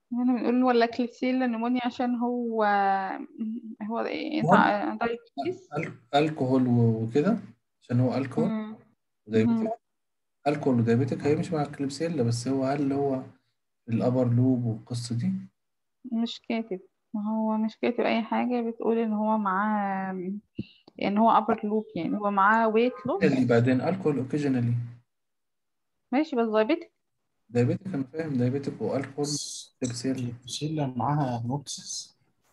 هنا بنقول ولا كليبسيلا نمونيا عشان هو هو ايه هون دايبيتس ال- الكحول و- وكده عشان هو الكحول ودايبيتك الكحول ودايبيتك هيمشي مع الكليبسيلا بس هو هل هو الابر لوب والقصة دي مش كاتب ما هو مش كاتب اي حاجة بتقول ان هو معاه ان هو upper loop يعني هو معاه weight loss اللي بعدين الكحول اوكيجينالي ماشي بس diabetic دايبيتك انا فاهم دايبيتك والكحول كليبسيلا الشيلة معاها نوكسس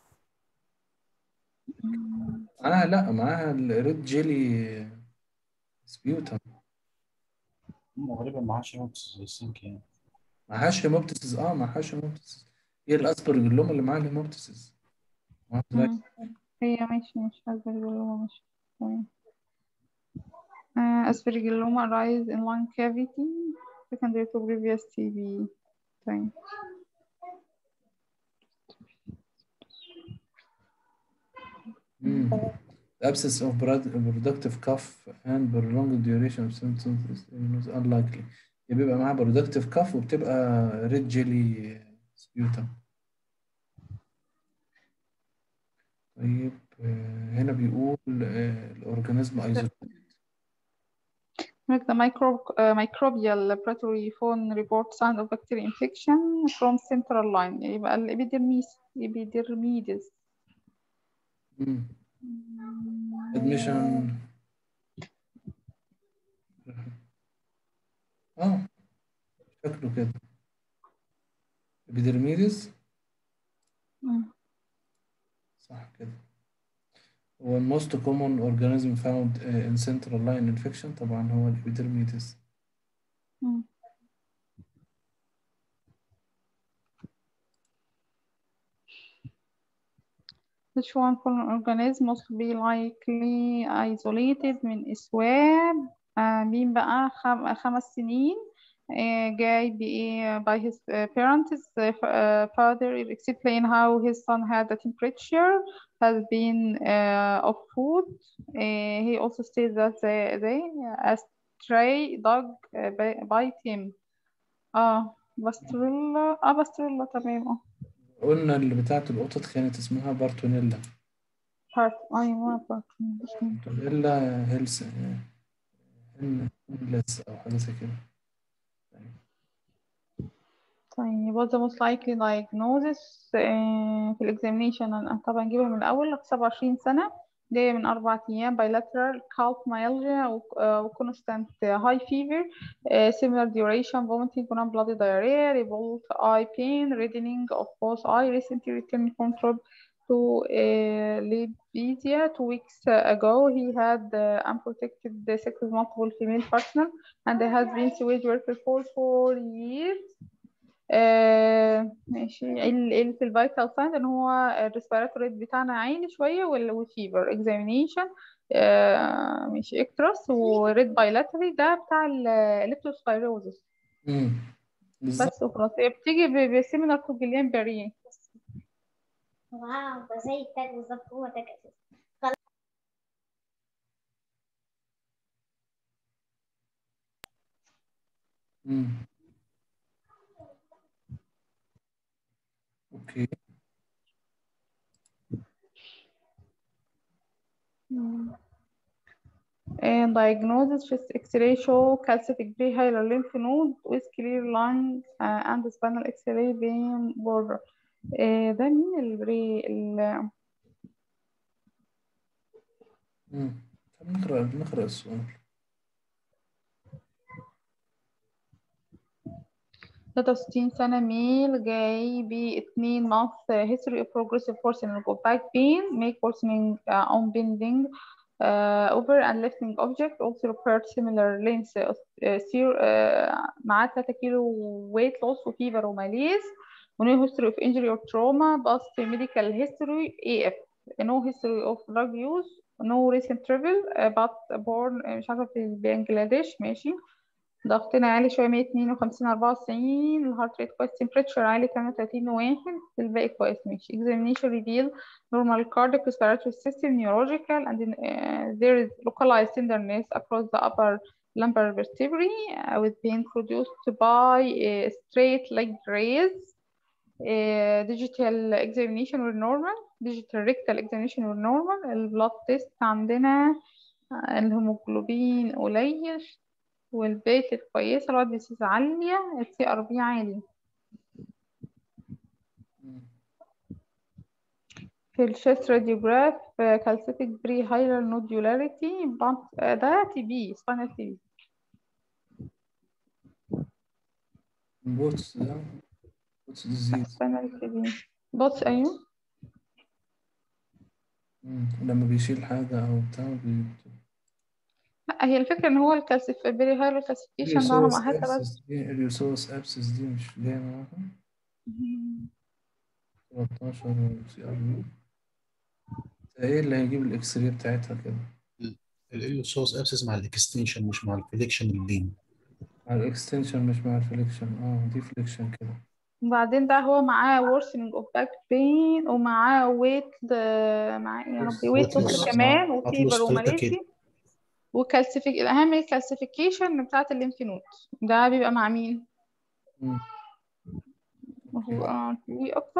معاها لا معاها الريد جيلي سبيوتم غالبا معاهاش نوكسس I think يعني معهاش هيموبتسيس اه معهاش هيموبتسيس هي الاسبرجلوم اللي معاها الهيموبتسيس معاها مم. هي ماشي مش aspergilloma مش تمام uh, aspergilloma arise in lung cavity secondary to previous TB طيب Mm. The absence of prod- productive cough and prolonged duration of symptoms is is unlikely. يعني بيبقى معاها productive cough وبتبقى red jelly sputum. طيب آه، هنا بيقول آه، الأورجانيزم isolated. Make the microbe, uh, microbial laboratory phone report sign of bacterial infection from central line يبقى الإبيدرميس إبيدرميدس Mm. Admission اه شكله كده epidermidis صح كده هو ال most common organism found uh, in central line infection طبعا هو الإبيدرميدس Which one foreign organism must be likely isolated من swab آه مين بقى خم خمس سنين آه جاي بإيه by his uh, parents uh, f- uh, father explain how his son had a temperature has been uh, of food uh, he also states that they, they a stray dog uh, bi- bite him اه باستريلا اه باستريلا تمام اه قلنا اللي بتاعت القطط كانت اسمها بارتونيلا بارت ايوه بارت بارتونيلا هيلس هيلس أو حاجة زي كده طيب what's the most likely diagnosis آه، في الاكزامينيشن انا طبعا نجيبها من الاول 27 سنة جاية من أربع أيام bilateral calf myalgia و و constant high fever آه، similar duration vomiting non bloody diarrhea revolt eye pain reddening of both eye recently returned from trip to uh, Libya two weeks ago he had uh, unprotected sex with multiple female partner and has been sewage worker for four years آه ماشي ال ال في الفيتال ساين ان هو الريسبيراتوري ريت بتاعنا عالي شويه وال- والفيفر اكزامينيشن آه ماشي اكترس وريد بايلاتري ده بتاع الليبتوسبيروزس امم بالظبط بس وخلاص هي بتيجي ب- بسيميلار تو جليان باريه واو ده زي التاج بالظبط هو تاج اساسي امم اوكي and diagnosis chest x-ray show calcific prehilar lymph node with clear lung uh, and spinal x-ray vein border آه ده مين البري ال امم طب نقرأ نقرأ السؤال 63 سنة ميل جاي ب 2 month history of progressive worsening of back pain make worsening uh, on bending uh, over and lifting object also repaired similar length of uh, ser- uh, معاه 3 كيلو weight loss وفيفر وماليز no history of injury or trauma past medical history AF no history of drug use no recent travel uh, but born uh, مش عارفة في بنجلاديش ماشي ضغطنا عالي شوية 152 94 الهارت ريت كويس temperature عالي 38 واحد الباقي كويس ماشي examination reveal normal cardiac respiratory system neurological and uh, there is localized tenderness across the upper lumbar vertebrae uh, with pain produced by a straight leg raise ديجيتال اكزامينيشن والنورمال ديجيتال ريكتال اكزامينيشن والنورمال البلاد تيست عندنا الهيموجلوبين قليل والبيت كويسة الوايت بيسيس عالية السي ار بي عالي في الشيست راديوجراف كالسيتيك بري هايلر نودولاريتي ده تي بي سباينال تي بي بوتس ده بوتس ديزيز سباينال تي بي بص ايوه لما بيشيل حاجة أو بتاع بي... لا هي الفكرة ان هو الكالسيف بري هايلر كالسيفيكيشن ده على اليوسوس ما حتى بس أبسس دي اليوسوس أبسس دي مش جاية معاها 13 سي ار بي ايه اللي هيجيب الاكس راي بتاعتها كده الاليوسوس ابسس مع الاكستنشن مش مع الفليكشن اللين مع الاكستنشن مش مع الفليكشن اه دي فليكشن كده وبعدين ده هو معاه worsening of back pain ومعاه weight معاه ايه يا ربي weight weight loss loss. كمان آه، وفيبر هتلوس تلاتة وماليزي كيلو. وكالسيفيك الأهم الكالسيفيكيشن بتاعة الليمف نود ده بيبقى مع مين؟ مم. هو اه في أكتر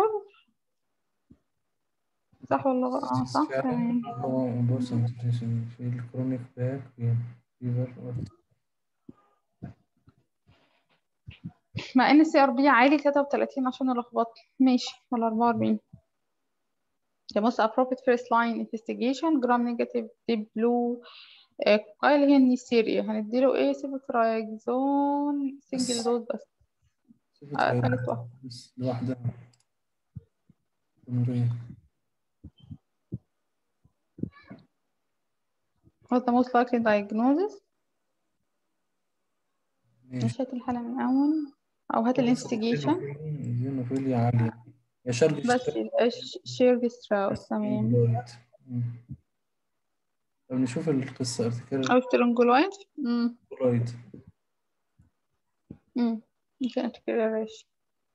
صح ولا غلط؟ اه صح فعلا تمام هو بورسنتيشن في الكرونيك باك بين فيفر مع ان السي ار بي عالي 33 عشان الخبط ماشي ولا 44 The most appropriate first line investigation gram negative deep blue آه، قايل هي النيسيريا هنديله ايه سيفوترايكزون سنجل دوز بس آه، ثالث واحدة بس لوحدها جمهورية What's the most likely diagnosis ماشي مش هات الحالة من أول أو هات الانفستيجيشن الزينوفيليا عالية يا شرق بس شيرج ستراوس تمام لويد طب نشوف القصة ارتكال أو سترونجولويد امم لويد امم مش ارتكلاريشن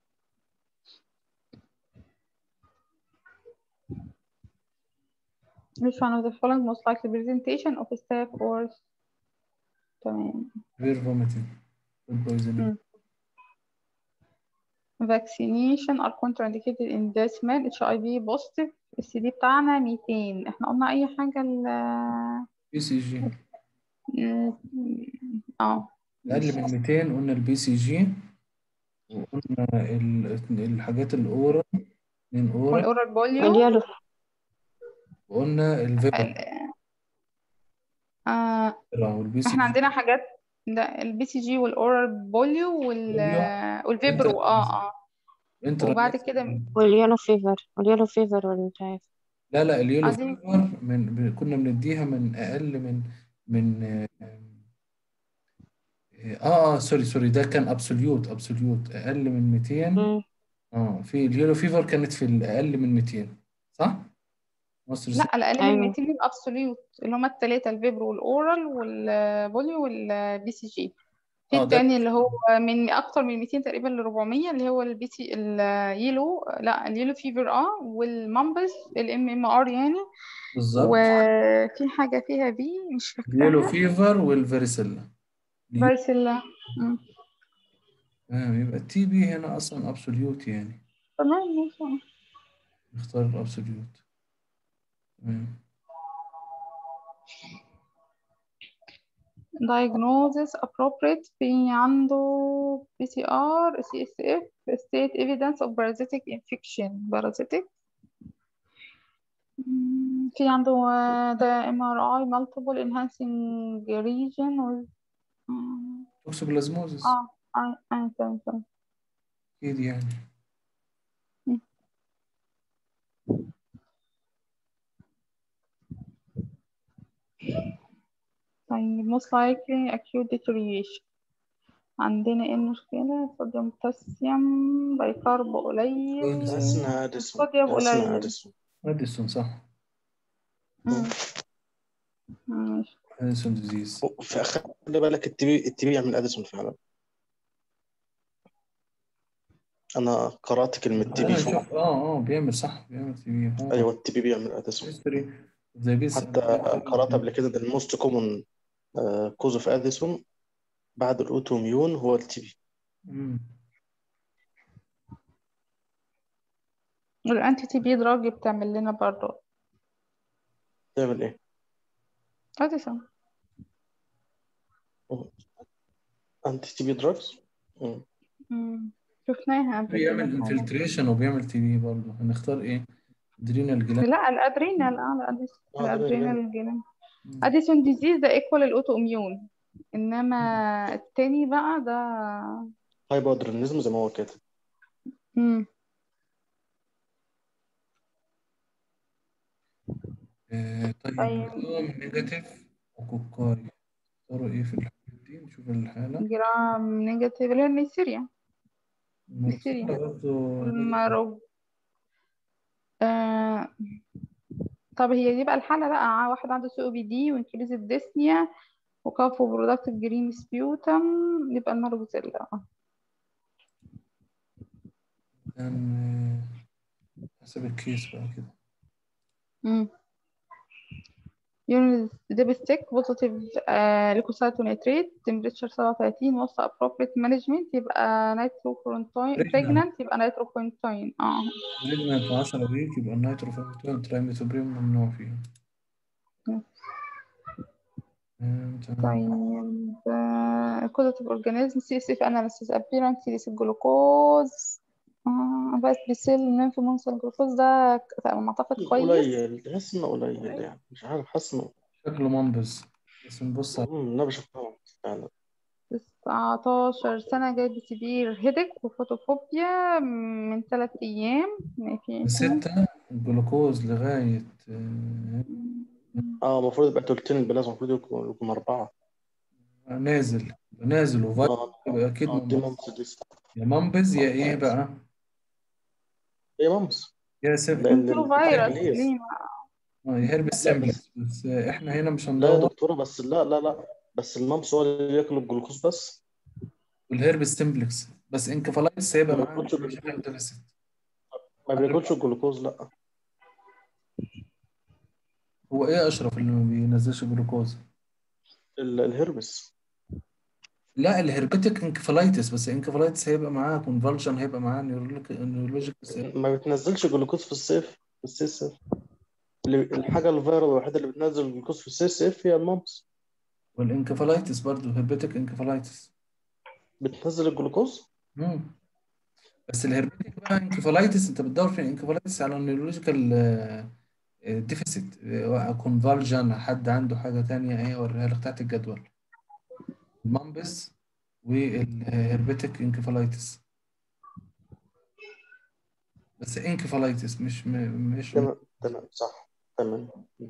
Which one of the following most likely presentation of staph or تمام غير vomiting food poisoning مم. vaccination are contraindicated in this man HIV positive السي دي بتاعنا 200 احنا قلنا اي حاجة ال بي سي جي مم، اه أقل من 200 قلنا البي سي جي وقلنا ال- الحاجات الأورا من أورا والاورال بوليو واليالو وقلنا الفيبر ال- آه والبي سي احنا جي عندنا حاجات ده البي سي جي والاورال بوليو وال بوليو. والفيبرو اه اه انت وبعد كده واليالو فيفر واليالو فيفر ولا مش عارف لا لا اليولو عايزين- فيفر من ب- كنا بنديها من أقل من من اه اه سوري سوري ده كان ابسوليوت ابسوليوت أقل من 200 مم. اه في اليولو فيفر كانت في الأقل من 200 صح؟ مصر لا الاقل من أيوة. 200 الابسوليوت اللي هما الثلاثه الفيبرو والاورال والبوليو والبي سي جي في اه ده التاني اللي هو من اكتر من 200 تقريبا ل 400 اللي هو البي سي اليلو لا اليلو فيفر اه والمامبس الام ام ار يعني بالظبط وفي حاجه فيها في مش اليولو فاكراها فيفر والفاريسيلا دي بارسيلا مم. تمام يبقى التي بي هنا اصلا ابسوليوت يعني تمام ماشي نختار الابسوليوت تمام diagnosis appropriate في عنده PCR CSF state evidence of parasitic infection parasitic مم، في عنده آه، ده MRI multiple enhancing region و مم، توكسوبلازموزس اه اه اه تمام تمام اكيد يعني طيب most likely acute deterioration عندنا ايه المشكلة صوديوم بوتاسيوم بايكارب قليل اسمها اديسون صوديوم اسمها قليل اديسون اديسون صح مم. ماشي اديسون ديزيز خلي بالك التي بي التي بي يعمل اديسون فعلا انا قرات كلمه تي بي انا فوق شوف اه اه بيعمل صح بيعمل تي بي اه ايوه التي بي بيعمل اديسون هيستوري زي بيس حتى قرات قبل كده ان الموست كومن كوز اوف اديسون بعد الاوتوميون هو التي بي مم. والانتي تي بي دراج بتعمل لنا برضه تعمل ايه؟ اديسون انتي تي بي دراجز مم. شفناها قبل كده بيعمل فعلا. انفلتريشن وبيعمل تي بي برضه هنختار ايه؟ ادرينال جلاند لا الادرينال اه الأديس- آه، الادرينال جلاند اديسون ديزيز ده ايكوال الاوتو اميون انما التاني بقى ده هايبودرينزم زي ما هو كده مم. آه طيب طيب. جرام نيجاتيف وكوكاي اختاروا ايه في الحالة دي نشوف الحالة جرام نيجاتيف اللي هي النيسيريا نيسيريا. المرسلة برضه المرو آه... طب هي دي بقى الحالة بقى واحد عنده سي او بي دي وانكريز الديسنيا وكافو برودكتيف جرين سبيوتم يبقى الماروزيلا كان آه، حسب الكيس بقى كده امم ديبستيك بوزيتيف ليكوسايت ونيتريت تمبريتشر 37 وسط ابروبريت مانجمنت يبقى نيتروكورنتين Pregnant. بريجنانت يبقى نيتروكورنتين اه بريجنانت 10 ويك يبقى النيتروفيرميتون ترايميثوبريم ممنوع فيها مم. تمام تمام طيب كودتيف اورجانيزم سي اس اف اناليسيس ابيرنس سيريس الجلوكوز آه بس بيسيل نيمفومونس الجلوكوز ده ك- على ما اعتقد كويس قليل تحس انه قليل يعني مش عارف حاسس انه شكله منبذ بس نبص على مم، انا بشوفها فعلا 19 سنة جايب سيفير هيدك وفوتوفوبيا من ثلاث أيام ماشي ستة الجلوكوز لغاية آه، اه المفروض يبقى تلتين البلاز المفروض يكون يكون أربعة نازل نازل وفايت اه يبقى أكيد اه دي منبذ مامس دي يا منبذ يا إيه بقى ايه مامس يا سف لأن له البتاع فيروس إنجليز. ليه اه يا هيرب سيمبلز بس آه، إحنا هنا مش لا يا هندور دكتورة بس لا لا لا بس المامس هو اللي ياكل الجلوكوز بس والهيرب سيمبلكس بس انكفالايتس هيبقى ما معاه بياكلش انفلاميشن ديفيسيت ما بياكلش الجلوكوز لا هو إيه أشرف اللي ما بينزلش جلوكوز ال- الهربس لا الهربتك انكفالايتس بس انكفالايتس هيبقى معاه كونفالجن هيبقى معاه نيورولوجيك ما بتنزلش جلوكوز في الصيف في السي اس اف اللي- الحاجة الفيرال الوحيدة اللي بتنزل الجلوكوز في السي اس اف هي المامس والانكفالايتس برضه هربتك انكفالايتس بتنزل الجلوكوز مم. بس الهربتك بقى انكفالايتس انت بتدور في الانكفالايتس على النيورولوجيكال ديفيسيت كونفالجن حد عنده حاجة تانية ايه اوريها لك تحت الجدول المامبس والهربتك انكفالايتس بس انكفالايتس مش م- مش تمام تمام صح تمام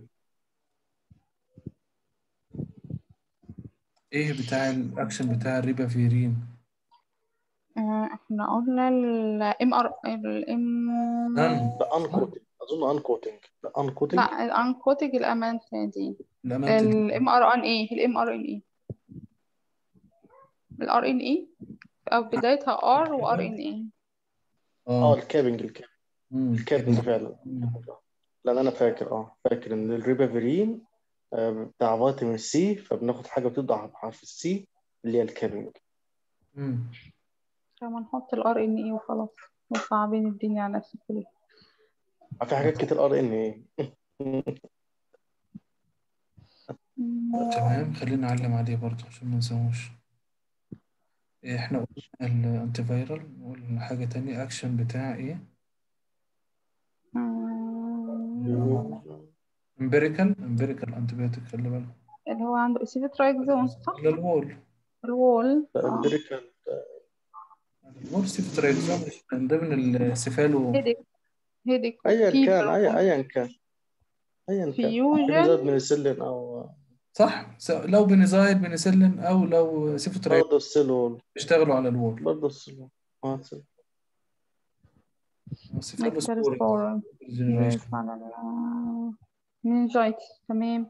ايه بتاع الاكشن بتاع الريبافيرين آه، احنا قلنا الام ار الام نان ده انكوتنج اظن انكوتنج ده انكوتنج لا الانكوتيك الامانثا دي الامانتد الام ار ان اي الام ار ان اي الار ان اي او بدايتها ار وار ان اي اه اه الكابنج الكابنج مم. الكابنج فعلا مم. لان انا فاكر اه فاكر ان الريبافيرين آه، بتاع فيتامين سي فبناخد حاجه بتبدا بحرف السي اللي هي الكابنج مم. لما نحط الار ان اي وخلاص وصعبين الدنيا على نفس الكل في حاجات كتير ار ان ايه تمام خلينا نعلم عليه برضه عشان ما ننساهوش إيه، احنا قلنا الانتي فايرال نقول حاجة تانية اكشن بتاع ايه امبيريكال امبيريكال انتي بيوتيك خلي بالك اللي هو عنده اسيفيترايكزون صح ولا الوول الوول ده اه امبيريكال الوول سيفترايكزون من ضمن السيفالو هيديك هيديك ايا كان فيفر اي ايا كان ايا كان فيوجن زاد من السلين او صح س- لو بنزايد بنسلين او لو سيفترايكزون برضه السيلول بيشتغلوا على الوول برضه السيلول اه سيلول. سيفالو نكتر سبورة سبورة جنريشن على ال- مننجايتس تمام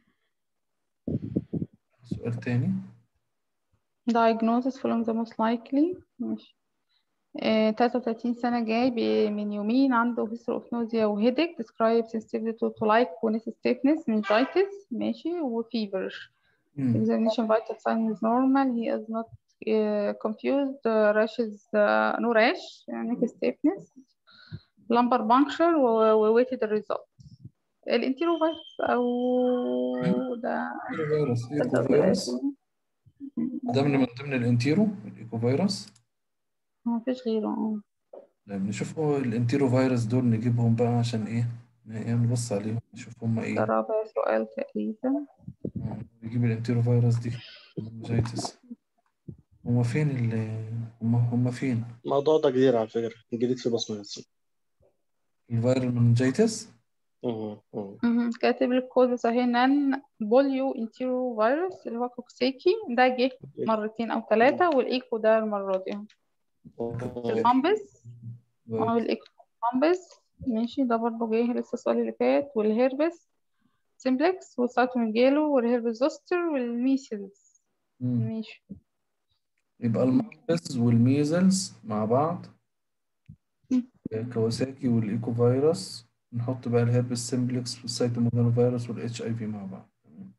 سؤال تاني diagnosis from the most likely ماشي آه، 33 سنة جاي ب- من يومين عنده history of nausea وهيدك describe sensitivity to, to light coolness stiffness meningitis ماشي وفيفر مم. examination vital sign is normal he is not uh, confused uh, rash is uh, no rash neck stiffness lumbar puncture و waited الريزلت الانتيرو فيروس او ده فيروس ايكو تصدق فيروس اسمه ده من من ضمن الانتيرو الايكو فيروس ما فيش غيره اه طيب نشوف هو الانتيرو فيروس دول نجيبهم بقى عشان ايه يعني نبص عليهم نشوف هم ده ايه رابع سؤال تقريبا آه، نجيب الانتيرو فيروس دي المنجيتس هما فين ال هما هما فين الموضوع ده جديد على فكرة جديد في بصمة السي الفيرال منجيتس مهم. كاتب لك كوزس اهي نان بوليو انتيرو فيروس اللي هو كوكسيكي ده جه مرتين او ثلاثة والايكو ده المرة دي اهو الهامبس اه الايكو هامبس ماشي ده برضه جه لسه السؤال اللي فات والهيربس سيمبلكس والسايتوميجالو والهيربس زوستر والميسلز مم. ماشي يبقى المامبس والميزلز مع بعض مم. كواساكي والايكو فيروس نحط بقى الهيربس سيمبلكس والسيتوميجالو فيروس والاتش اي في مع بعض تمام.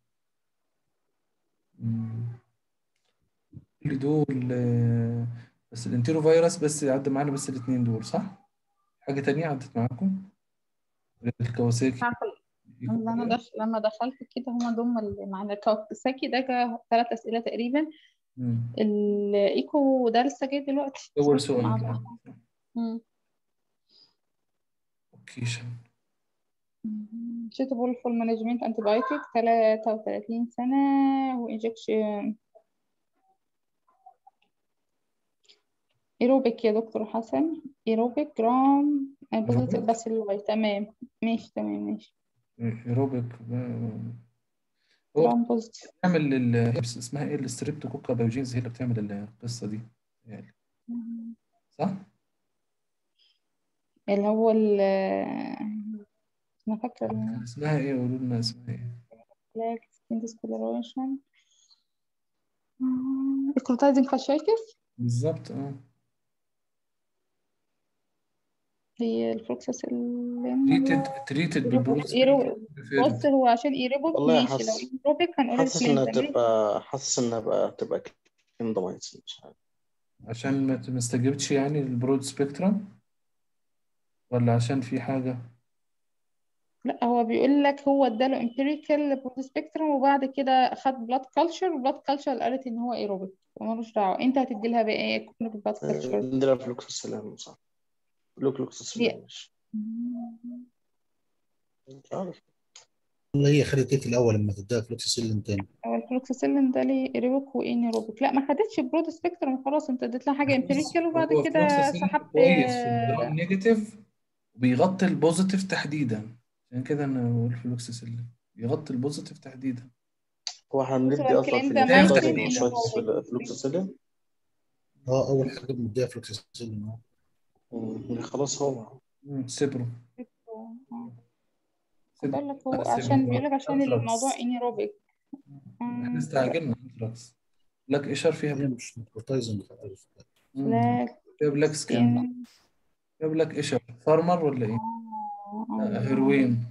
مم. كل دول آه، بس الانتيرو فيروس بس عدى معانا بس الاثنين دول صح؟ حاجة تانية عدت معاكم؟ غير الكواساكي عارفة الإيكو لما انا فيروس؟ دخل لما دخلت كده هما دول اللي معانا كوكساكي ده جه ثلاث اسئله تقريبا مم. الايكو ده لسه جاي دلوقتي أول صح؟ سؤال مع ده بعض. مم. اوكيشن suitable for management antibiotic 33 سنة وإنجكشن ايروبيك يا دكتور حسن ايروبيك جرام بوزيتيف ايروبيك بس الواي تمام ماشي تمام ماشي ايروبيك هو جرام بوزيتيف بتعمل ال اسمها ايه الستريبتوكوكا بايوجينز هي اللي بتعمل القصة دي يعني صح؟ اللي هو ال انا فاكرة كان اسمها ايه قولوا لنا اسمها ايه ال skin discoloration necrotizing fasciitis بالظبط اه هي الفلوكساسيلين تريتد تريتد بالبروز بص هو عشان ايروبيك والله ماشي لو حاسس ايروبيك هنقول حاسس انها الكلينزا تبقى حاسس انها بقى تبقى كليندامايسين مش عارف عشان ما ما استجبتش يعني البرود سبيكترم ولا عشان في حاجة لا هو بيقول لك هو اداله امبيريكال برود سبيكترم وبعد كده خد بلاد كلتشر والبلاد كلتشر قالت ان هو ايروبيك ومالوش دعوه انت هتدي لها بقى ايه كونك بلاد كلتشر عندنا فلوكسوسيلين صح فلوكسوسيلين مش مش عارف والله هي خدت ايه في الاول لما تديها فلوكسيسيلين تاني هو الفلوكسيسيلين ده ليه ايروبيك وانيروبيك لا ما خدتش برود سبيكترم خلاص انت اديت لها حاجه امبيريكال وبعد هو كده فلوكساسين سحبت كويس في الجرام نيجاتيف وبيغطي البوزيتيف تحديدا عشان كده انا بقول فلوكساسين بيغطي البوزيتيف تحديدا هو احنا بص بندي هو اصلا في الكلينزا مايسين الهيباتايتس إنه هو- فلوكسوسيلين اه اول حاجه بنديها فلوكسيسيلين اه خلاص هو مم، سيبرو بقول لك هو لا، عشان سيبرو. بيقول لك عشان أنتراكس. الموضوع انيروبيك احنا استعجلنا انتراكس لك اشار فيها هي مش نيكروتايزنج خالص مم. لا فيها بلاك سكين سكين فيها بلاك اشار فارمر ولا ايه؟ آه، هيروين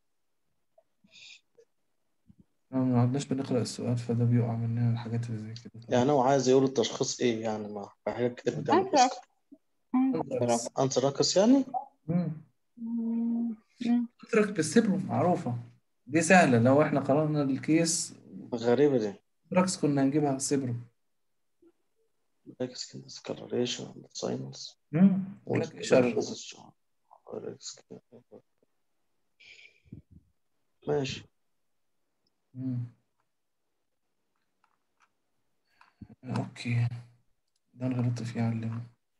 آه، ما عدناش بنقرأ السؤال فده بيقع مننا الحاجات اللي زي كده يعني هو عايز يقول التشخيص ايه يعني ما في حاجات كتير بتعمل أنتراكس أنتراكس. انتراكس يعني مم. مم. اترك بالسيبرو معروفة دي سهلة لو احنا قرأنا الكيس غريبة دي اتراكس كنا هنجيبها سيبرو black skin discoloration and sinus مم. بلاك اشار ماشي مم. اوكي ده انا غلطت فيه علمه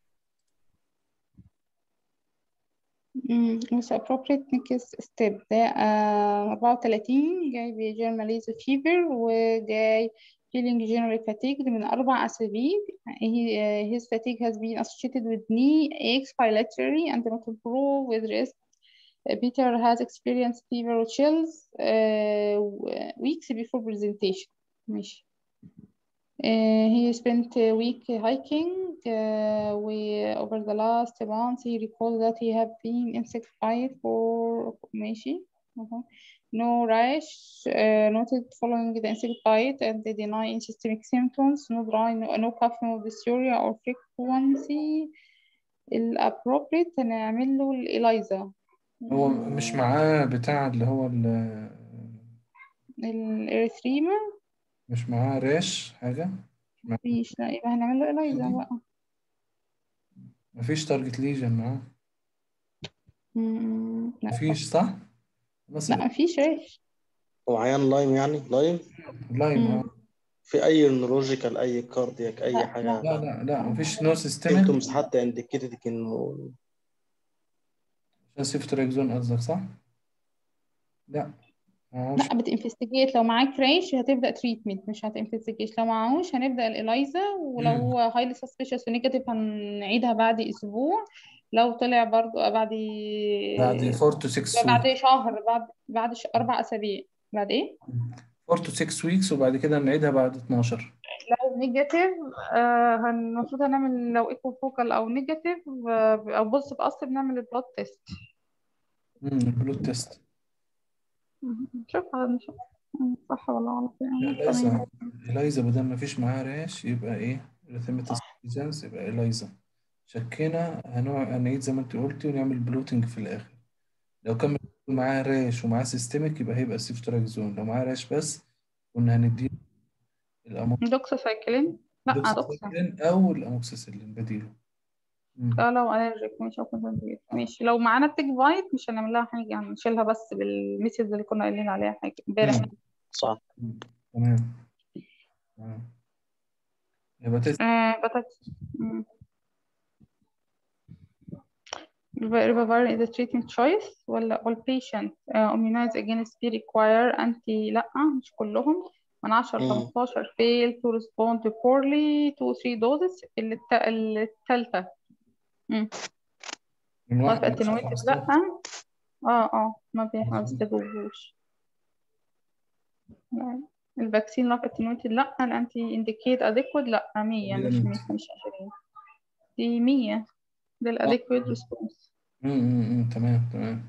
مم. بس appropriate next step ده آه 34 جاي بجيرماليز فيفر وجاي feeling generally fatigued من أربع أسابيع he, uh, his fatigue has been associated with knee aches bilaterally and not improve with rest Uh, Peter has experienced fever or chills uh, weeks before presentation ماشي Uh, he spent a week hiking. Uh, we over the last month he recalled that he have been insect bite for ماشي uh-huh. no rash uh, noted following the insect bite and they deny any systemic symptoms no dry no, no cough no dysuria or frequency الابروبريت هنعمل له الإلايزا هو مش معاه بتاع اللي هو ال- الإريثريما مش معاه ريش حاجة مش معاه مفيش لا يبقى هنعمل له إلايزا دي. بقى مفيش تارجت ليجن معاه م- لا مفيش صح؟ خلاص لا يبقى مفيش ريش هو عيان لايم يعني لايم لايم اه مم. في اي نيورولوجيكال اي كاردياك اي لا حاجه لا لا لا مفيش نو سيستمك سيمتومز حتى انديكيتد انه عشان سيفتراكزون قصدك صح؟ لا معهوش لا بتنفستيجيت لو معاك ريش هتبدأ تريتمنت مش هتنفستيجيت لو معهوش هنبدأ الإلايزا ولو مم. هو هايلي سسبيشس ونيجاتيف هنعيدها بعد أسبوع لو طلع برضو بعد بعد 4 to 6 بعد weeks شهر بعد بعد ش- أربع أسابيع بعد إيه؟ 4 to 6 weeks وبعد كده نعيدها بعد 12 لو نيجاتيف آه هن- المفروض هنعمل لو ايكو فوكال أو نيجاتيف آه أو بص بأصل بنعمل البلاد تيست امم البلوت تيست نشوف نشوف صح ولا غلط لا يعني لازم تمام إلايزا بدل ما فيش معاها ريش يبقى إيه ريثيماتيس بيزنس يبقى إلايزا شكينا هنوع هنعيد زي ما أنت قلتي ونعمل بلوتنج في الآخر لو كان معاه ريش ومعاه سيستميك يبقى هيبقى سيفتراكزون لو معاه ريش بس كنا هنديه الأمو دوكساسايكلين لا دوكسا دوكساسيكلين أو الأموكسيسيلين بديله مم. لا لو الرجيك ماشي او كونسنتريت ماشي لو معانا التيك فايت مش هنعمل لها حاجه هنشيلها بس بالميثود اللي كنا قايلين عليها حاجه امبارح مم. صح مم. تمام تمام هيباتيتس آه بطاطس Ribavirin is a treatment choice ولا all patient uh, immunized against B require anti لا مش كلهم من 10 ل مم. 15 fail to respond poorly to 3 doses الت- التالتة مم. من not واحد لعشرة attenuated خمستاشر لا اه اه ما بي- ما مظبوط بيستجوبوش الفاكسين not attenuated لا الانتي indicate adequate لا 100 مش بيراميد 100 مش 20 دي 100 ده اه الاديكويت ريسبونس أمم، أمم، أمم، تمام تمام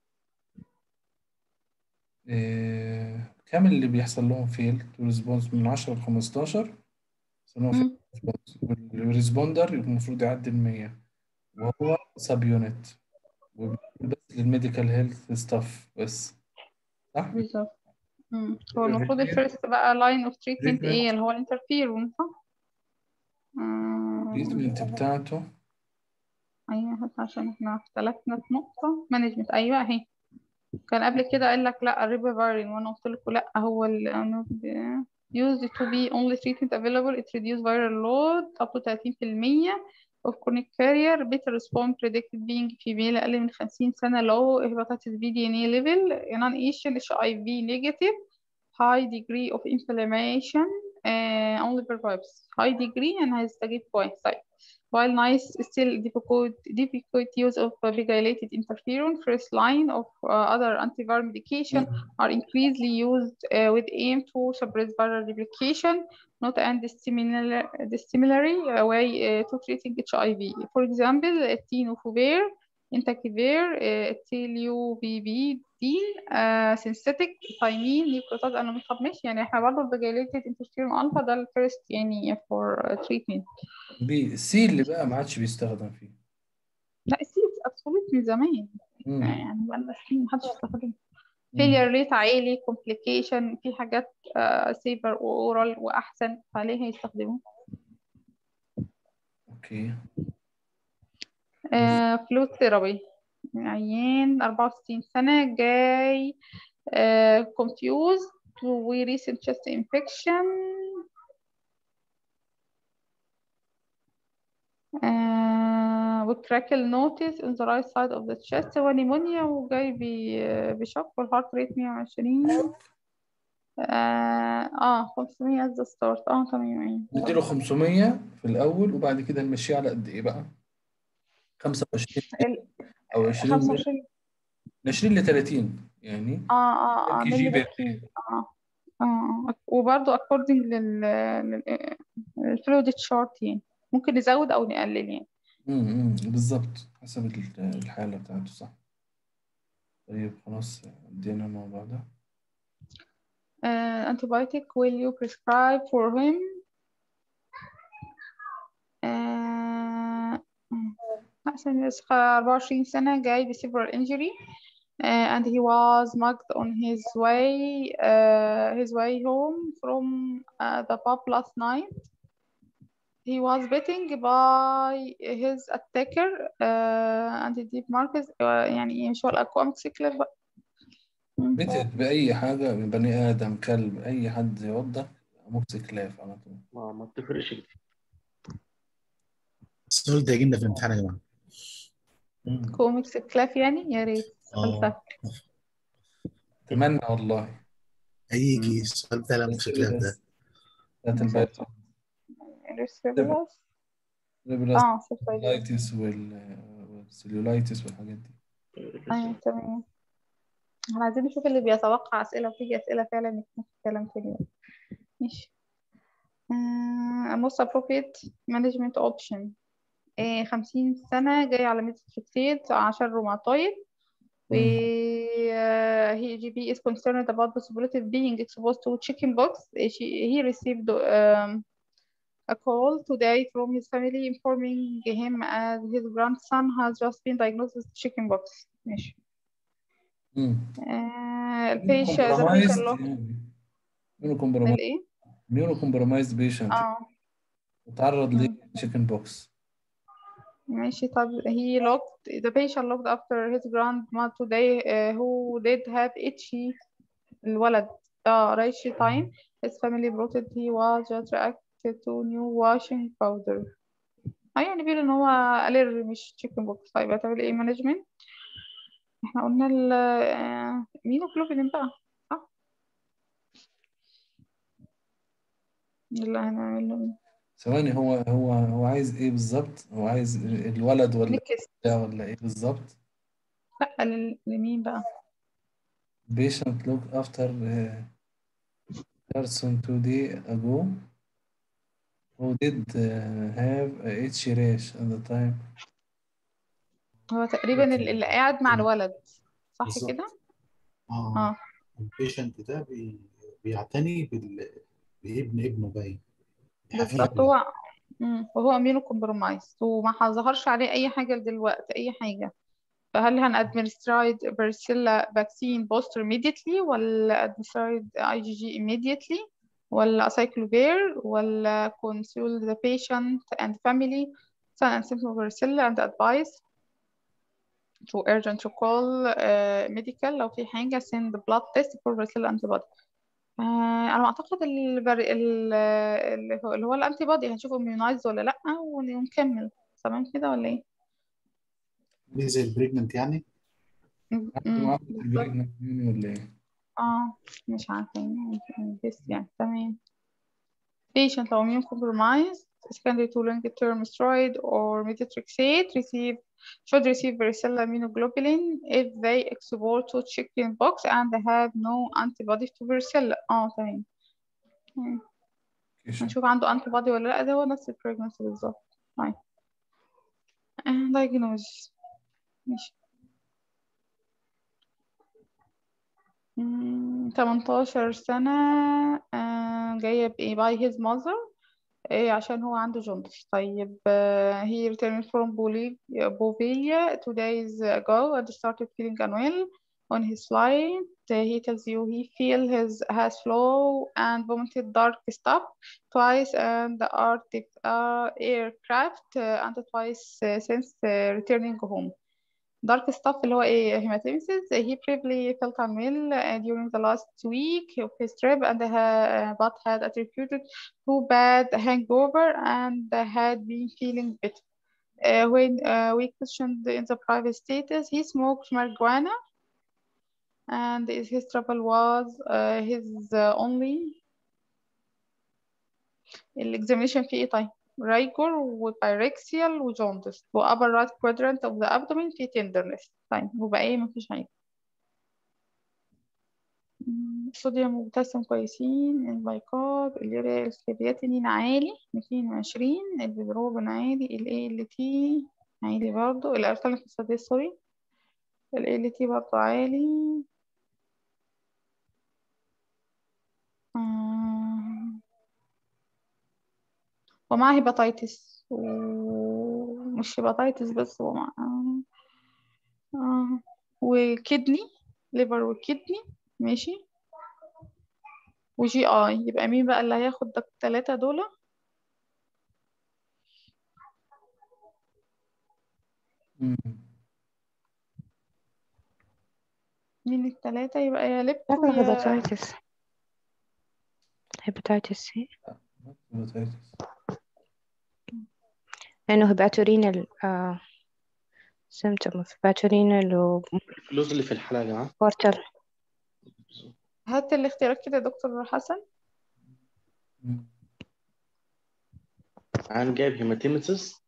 إيه... كام اللي بيحصل لهم فيل ريسبونس من 10 ل 15 بس هو فيل ريسبونس والريسبوندر المفروض يعدي ال 100 وهو سب يونت بس للميديكال هيلث ستاف بس صح؟ بالظبط مم. هو المفروض الريتمنت الفيرست بقى لاين اوف تريتمنت ايه الريتمنت اللي هو الانترفيرون صح؟ مم. التريتمنت بتاعته ايوه بس عشان احنا اختلفنا في نقطة مانجمنت ايوه اهي كان قبل كده قال لك لا الريبافارين وانا قلت لكم لا هو ال used to be only treatment available it reduce viral load up to 30% of chronic carrier better response predicted being female أقل من 50 سنة low hepatitis B DNA level non-Asian HIV negative high degree of inflammation uh, only perhaps high degree and هيستجيب كويس طيب while nice still difficult difficult use of uh, pegylated interferon first line of uh, other antiviral medication are increasingly used uh, with aim to suppress viral replication not and similar similarly uh, way uh, to treating HIV for example tenofovir entecavir uh, teluvibdin uh, synthetic thiamine nucleotide انا مش مش يعني احنا برضه البيجيليتد انترفيرون الفا ده الفيرست يعني for uh, treatment بي سي اللي بقى ما عادش بيستخدم فيه لا السيريس ابسولوت من زمان مم. يعني بقالنا سنين محدش يستخدمها مم. failure rate عالي complication في حاجات سيفر واورال واحسن فليه هيستخدموه اوكي فلوت ثيرابي عيان 64 سنة جاي uh, confused with recent chest infection uh, with crackle notice on the right side of the chest هو نيمونيا وجاي بي- بشوك والهارت ريت 120 اه اه 500 از ستارت اه تمام نديله 500 في الأول وبعد كده نمشيه على قد إيه بقى؟ 25 ال- أو 20 من 25 20 ل 30 يعني اه اه اه كي ده جي اللي بير بكتير اه اه وبرضه according لل لل الفلويد تشارت يعني ممكن نزود او نقلل يعني امم بالظبط حسب ال- الحالة بتاعته صح طيب خلاص ادينا الموضوع ده uh, antibiotic will you prescribe for him uh, عشان بس 24 سنة جاي ب severe injury uh, and he was mugged on his way uh, his way home from uh, the pub last night he was beaten by his attacker uh, and deep marks uh, يعني ايه مش هو الأقوى موتوسيكلات بقى مم. بتت بأي حاجة من بني آدم كلب أي حد يوضح موتوسيكلات على طول ما ما تفرقش كتير السؤال ده يجينا في الامتحان يا جماعة مم. كوميكس كلاف يعني يا ريت اه فلسفة أتمنى والله هيجي السؤال بتاع بس الموتوسيكلات ده بتاعت البايت الريسبيلاس الريبلاس اه سيبتايلس اللايتس والسيلولايتس والحاجات دي ايوه تمام احنا عايزين نشوف اللي بيتوقع أسئلة وتيجي أسئلة فعلا يكون في كلام في اليوم ماشي آه، most appropriate management option آه، خمسين سنة جاي على ميتوتريكسيت عشان روماتويد و مم. uh, he GP is concerned about possibility of being exposed to chickenpox. Uh, She, he received um, a call today from his family informing him as his grandson has just been diagnosed with chickenpox. ماشي. مم. Uh, البيش the كومبرومايزد patient look يعني ميونو كومبرومايزد الايه؟ ميونو كومبرومايزد بيشنت اه وتعرض مم. لتشيكن بوكس ماشي طب he looked the patient looked after his grandma today uh, who did have itchy الولد اه ريشي time his family brought it he was just reacted to new washing powder اه يعني بيقول ان هو allergy مش chicken pox طيب هتعمل ايه management احنا قلنا ال آه، immunoglobulin بقى صح اللي هنعمله ثواني هو هو هو عايز ايه بالظبط هو عايز الولد ولا نكس بتاع ولا ايه بالظبط لا لل- لمين بقى patient look after uh, person two day ago who did uh, have a itchy rash at the time هو تقريبا ال- اللي قاعد مع الولد صح بالظبط كده اه اه البيشنت ده بي... بيعتني بال... بابن ابنه باين بالظبط هو مم. وهو امينو كومبرومايز وما ظهرش عليه اي حاجه دلوقتي اي حاجه فهل هن administrate بارسيلا vaccine booster immediately ولا administrate IgG immediately ولا acyclovir ولا consult the patient and family sign and symptoms of varicella and advise to urgent to call uh, medical لو في حاجة send blood test for varicella antibody آه أنا أعتقد البر... ال- اللي هو اللي هو الأنتي بودي هنشوفه immunized ولا لأ ون- ونكمل تمام كده ولا إيه؟ دي زي البريجننت يعني م- عنده م- معاه بالظبط البريجننت ولا ايه اه مش عارفة يعني بس يعني تمام patient لو immune compromised secondary to long term steroid or methotrexate receive should receive varicella immunoglobulin if they export to chickenpox and have no antibodies to varicella اه تمام مم. كيشن هنشوف عنده antibody ولا لأ ده هو نفس البريجنسي بالظبط طيب آه، diagnosis ماشي مم، 18 سنة آه، جاية بإيه by his mother إيه عشان هو عنده جوندس طيب uh, he returned from Bolivia, Boliviya two days ago and started feeling unwell on his flight Uh, he tells you he feel his has flow and vomited dark stuff twice and the Arctic uh, aircraft uh, and twice uh, since uh, returning home dark stuff اللي هو ايه hematemesis he briefly felt unwell uh, during the last week of his trip and ha- but had attributed to bad hangover and had been feeling better. Uh, when uh, we questioned in the private status, he smoked marijuana and his trouble was uh, his uh, only الاكزامينشن فيه ايه طيب رايجور وبايركسيال وجوندس وابر رايت كوادرانت اوف ذا ابدومين فيه تندرنس طيب يبقى ايه مفيش حاجة مم، الصوديوم والبوتاسيوم كويسين البيكارب اليوريا الكرياتينين عالي 220 البيبروبين عالي ال ALT عالي برضو الأرقام الاقتصادية سوري ال ALT برضو عالي آه، ومعاه هيباتيتس و مش هيباتيتس بس هو مع... آه. وكدني ليفر وكدني ماشي وجي اي يبقى مين بقى اللي هياخد التلاتة دول مم. مين التلاتة يبقى يا لبتو فاكرة يا هيباتيتس هيباتيتس سي hepatitis. لأنه هيباتورينال آه symptom of هيباتورينال و الفلوس اللي في الحلقة يا جماعة portal هات الاختيارات كده يا دكتور حسن مم. أنا جايب هيماتيمسس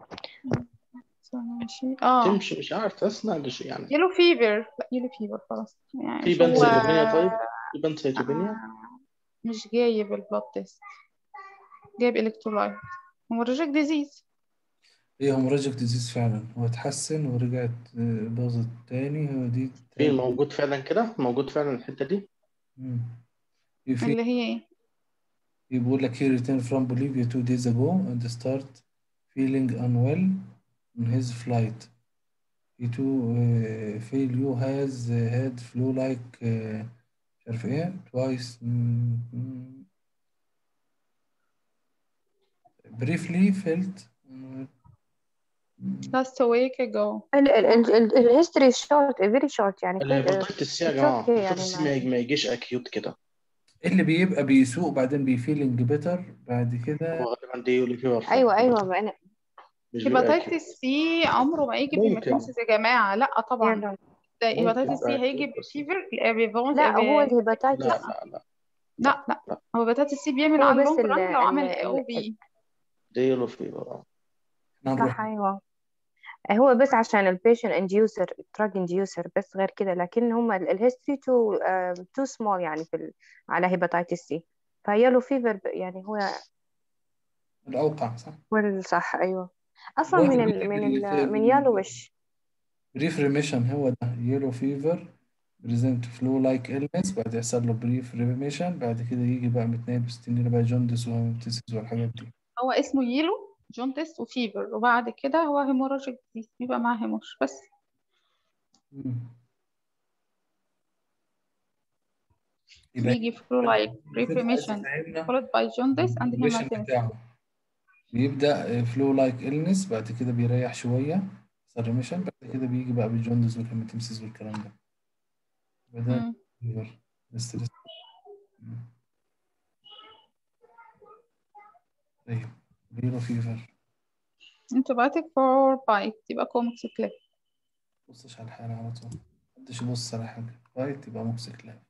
ماشي اه تمشي مش عارف تسمع ده شيء يعني يلو فيفر لا يلو فيفر خلاص يعني في مش بنت هو سيتوبينيا طيب في بنت سيتوبينيا آه، مش جايب البلاد تيست جايب الكترولايت هيموراجيك ديزيز هي هيموراجيك ديزيز فعلا هو اتحسن ورجعت آه، باظت تاني هو دي في تاني موجود فعلا كده موجود فعلا الحتة دي مم. في في اللي هي ايه بيقول لك he returned from Bolivia two days ago and start feeling unwell on his flight. He too uh, feel you has uh, had flu like uh, مش عارف ايه twice mm, mm. briefly felt mm, last week ago ال ال ال ال الهيستوري شورت فيري شورت يعني كده الهيباتيتس سي يا it's جماعة okay يعني الهيباتيتس سي ما ما يجي- ما يجيش أكيوت كده اللي بيبقى بيسوق بعدين بيفيلينج بيتر بعد كده هو غالبا دي يقول فيور أيوة أيوة ما أنا مش بيبقى أكيوت هيباتيتس سي عمره ما يجي ممكن بهيماتوسيس يا جماعة لا طبعا يلا ده ممكن هيباتيتس سي يبقى هيجي أكيوت بس بفيفر بيفونس لا هو لا الهيباتيتس لا لا لا لا لا لا هو هيباتيتس سي بيعمل هو على بس اللونج ال ران لو ال عمل ال او ال بي دي يلو فيفر احنا صح هنروح أيوة هو بس عشان البيشن انديوسر دراج انديوسر بس غير كده لكن هم الهيستوري تو تو سمول يعني في ال... على هيباتيتس سي فيلو فيفر يعني هو الأوقع صح هو الصح أيوة أصلا هو من بيجي ال... من بال ال... من بال يالوش بريف ريميشن هو ده يلو فيفر بريزنت فلو لايك إلنس بعد يحصل له بريف ريميشن بعد كده يجي بقى متنقل بستنين بقى جوندس وهيماتيسيس والحاجات دي هو اسمه يلو جونتس وفيفر وبعد كده هو هيموراجيك ديزيز بيبقى معاه هيموش بس مم. يبقى بيجي فلو لايك المفروض عايز ريفريميشن تفهمنا followed by jaundice and الديوريشن hematemesis بتاعه بيبدأ فلو لايك إلنس بعد كده بيريح شوية يحصل ريميشن بعد كده بيجي بقى بالجوندس والهيماتيمسيس والكلام ده يبقى ده مم. فيفر ستريس طيب بيرو فيفر antibiotic for bite يبقى كومكس كليب بصش على الحالة على طول محدش يبص على حاجة بايت يبقى موكسيكلاب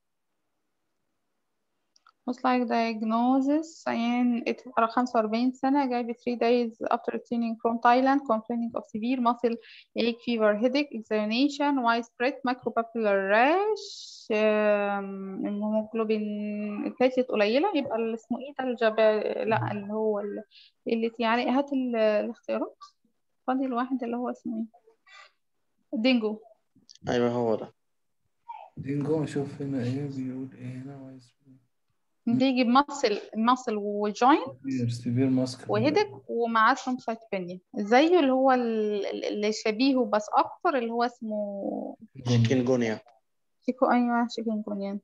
most like diagnosis عيان اتقرا 45 سنة جاي ب 3 days after returning from Thailand complaining of severe muscle ache fever headache examination widespread micropapillary rash um, الهيموجلوبين البلاتيت قليلة يبقى اللي اسمه ايه ده الجبا لا اللي هو ال- اللي يعني هات ال- الاختيارات فاضل واحد اللي هو اسمه ايه دينجو أيوه هو ده دينجو اشوف هنا ايه بيقول ايه هنا وايز بيجي بمصل مصل وجوين سيفير سيفير ماسك وهيدك ومعاه ثرومبوسايتوبينيا زيه اللي هو ال- اللي شبيهه بس اكتر اللي هو اسمه شيكنجونيا شيكو ايوه شيكنجونيا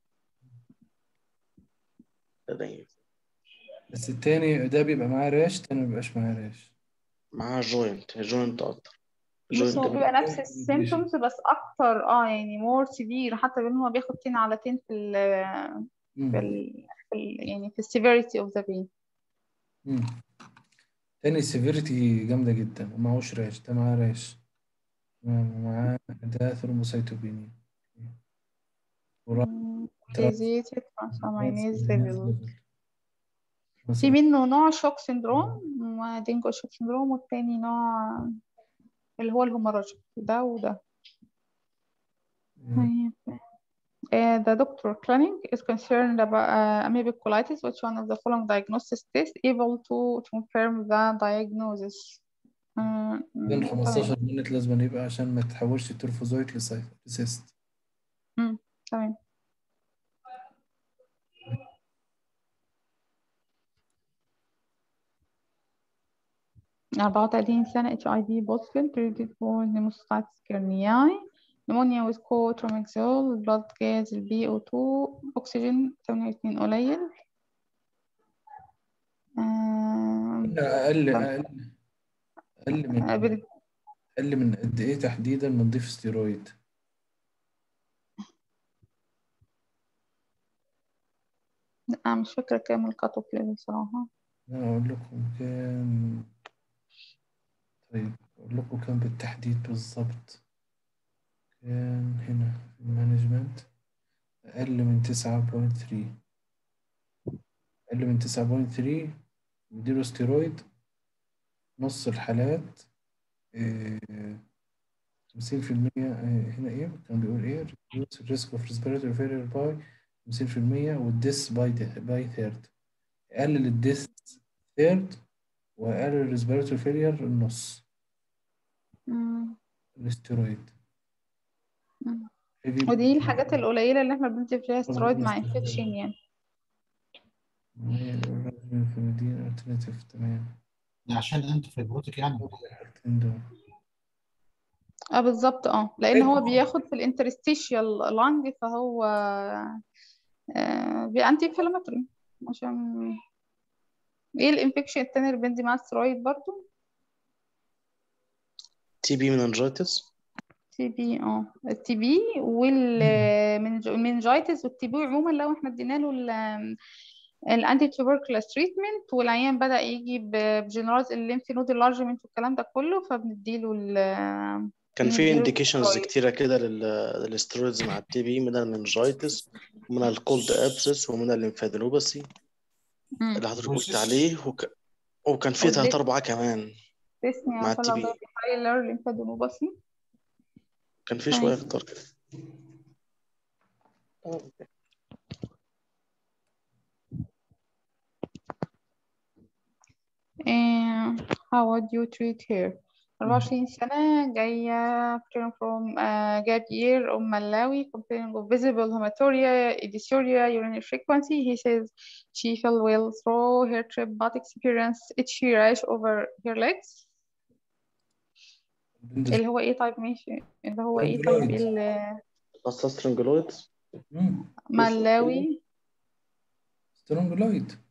ده بس التاني ده بيبقى معاه ريش التاني ما بيبقاش معاه ريش معاه جوينت جوينت أكتر بص جوينت هو بقى. بيبقى نفس السيمتومز بس اكتر اه يعني مور سيفير حتى بان هو بياخد 10 على 10 في ال في مم. ال في ال يعني في السيفيريتي اوف ذا بين مم. تاني سيفيريتي جامدة جدا ومعهوش ريش ده معاه ريش تمام ومعاه ده ثرومبوسايتوبينيا ورا- ديزيتد ترانسامينيز ليفل في مثلا منه نوع شوك سيندروم ودينجو شوك سيندروم والتاني نوع اللي هو الهemorrhagic ده وده طيب Uh, the doctor clinic is concerned about uh, amoebic colitis. Which one of the following diagnosis tests able to confirm the diagnosis? Uh, بين mm, 15 تمام مينت لازم يبقى عشان ما تحولش التروفوزويت لسيست مم، تمام 34 سنة HIV positive treated for pneumocystis كيرنياي pneumonia with cotrimoxazole blood gas ال BO2 أكسجين 28 قليل آم، قلنا اقل اقل اقل من بال- اقل من قد ايه تحديدا بنضيف ستيرويد أنا مش فاكرة كام الكات اوف ليفل صراحة انا اقول لكم كام طيب اقول لكم كام بالتحديد بالظبط كان هنا في المانجمنت اقل من 9.3 اقل من 9.3 نديله ستيرويد نص الحالات خمسين في المية هنا ايه كان بيقول ايه reduce the risk of respiratory failure by خمسين في المية والديس by by third قلل الديس third وقلل respiratory failure النص مم. الاسترويد مم. heavy ودي الحاجات القليلة اللي احنا بندي فيها سترويد مع انفكشن يعني فيميدين alternative تمام ده عشان انت فيبروتك يعني الحاجتين دول اه بالظبط اه لان هو بياخد في الانترستيشيال لانج فهو آه بأنتي انفلاماتوري عشان ايه الانفكشن التاني اللي بندي معاه سترويد برضو تي بي مننجيتس تي بي اه التي بي والمنجايتس والتي بي عموما لو احنا ادينا له الانتي تيوبركلوز تريتمنت والعيان بدأ يجي ب- بجنراز الليمف نود اللارجمنت والكلام ده كله فبنديله ال كان في نديله انديكيشنز سترويد كتيرة كده لل- للسترويدز مع التي بي من المننجيتس ومن الكولد ابسس ومن الليمفادينوباثي مم. اللي حضرتك قلت بروسيس عليه وك... وكان في والديس تلاتة أربعة كمان ديسني مع عشان التي لو بي ده بيهايلر ليمفادينوباثي كان في تمام شوية في التارجت And how would you treat her 24 سنة جاية return from uh, gap year أم ملاوي complaining of visible hematuria, dysuria, urinary frequency he says she felt well through her trip but experienced itchy rash over her legs اللي هو ايه طيب ماشي اللي هو ايه طيب Strongyloids. ال- السترنجلويدز ملاوي سترونجلويد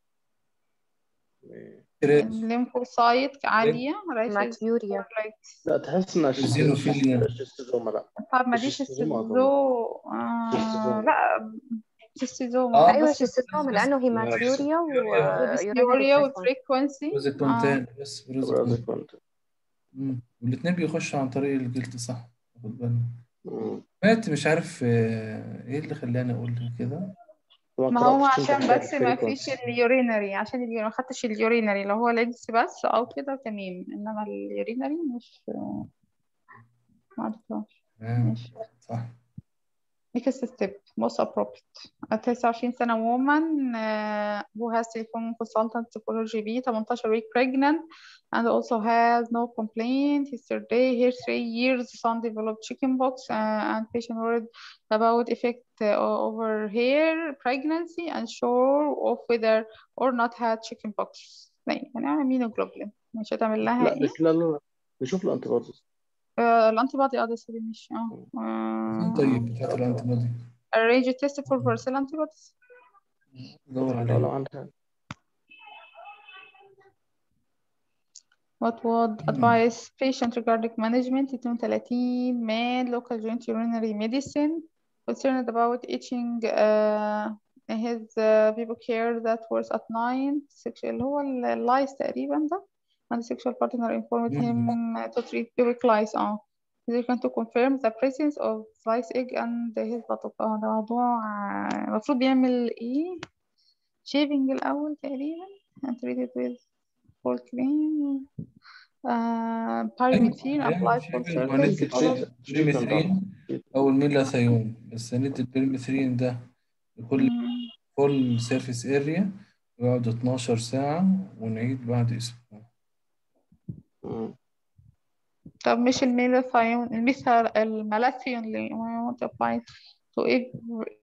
الليمفوسايت عالية rashes ماتيوريا over legs لا تحس إنها الزينوفيليا. شيستوزوما لا طب ما دي الشيستوزوما أظن. شيستوزو آه شيستوزوما. لا شيستوزوما آه. ايوه بس شيستوزوما لانه هيماتيوريا وديسبيوريا و وفريكونسي بروزيكونتان بس بروزيكونتان برازيكونت مم. والاتنين بيخشوا عن طريق الجلد صح خد بالنا مم. مات مش عارف آه، ايه اللي خلاني اقول كده ما هو قرأتش أنت عشان حكاية بس ما فيش الفريكونسي. اليورينري عشان اليورينري ما خدتش اليورينري اللي هو ليجز بس او كده تمام انما اليورينري مش ما عرفتهاش تمام ماشي صح next step most appropriate 29 سنة woman uh, who has telephone consultant psychology B 18 week pregnant and also has no complaint yesterday here three years son developed chickenpox uh, and patient worried about effect uh, over her pregnancy and sure of whether or not had chickenpox يعني immunoglobulin مش هتعمل لها لا ايه بس لا لا لا نشوف الأنتي بوديز آه الانتي بودي اه ده سوري مش اه فين طيب بتاعت الانتي بودي arrange a test for varicella antibodies دور لو لو عليه عندها What would advise patient regarding management 32 man local joint urinary medicine concerned about itching uh, his uh, people care that was at nine sexual اللي هو اللايس تقريبا ده and the sexual partner informed him to treat pubic lice اه they can to confirm the presence of slice egg and his buttock اه ده موضوع آه، المفروض بيعمل ايه shaving الأول تقريبا and treat it with full cream uh, pyrimethamine applied full surface بريمثرين او الميلاثيون بس ندي البريمثرين ده لكل مم. فول سيرفيس اريا ويقعد 12 ساعة ونعيد بعد اسبوع مم. طب مش الميلاثيون الميثا المالاثيون اللي want to apply to every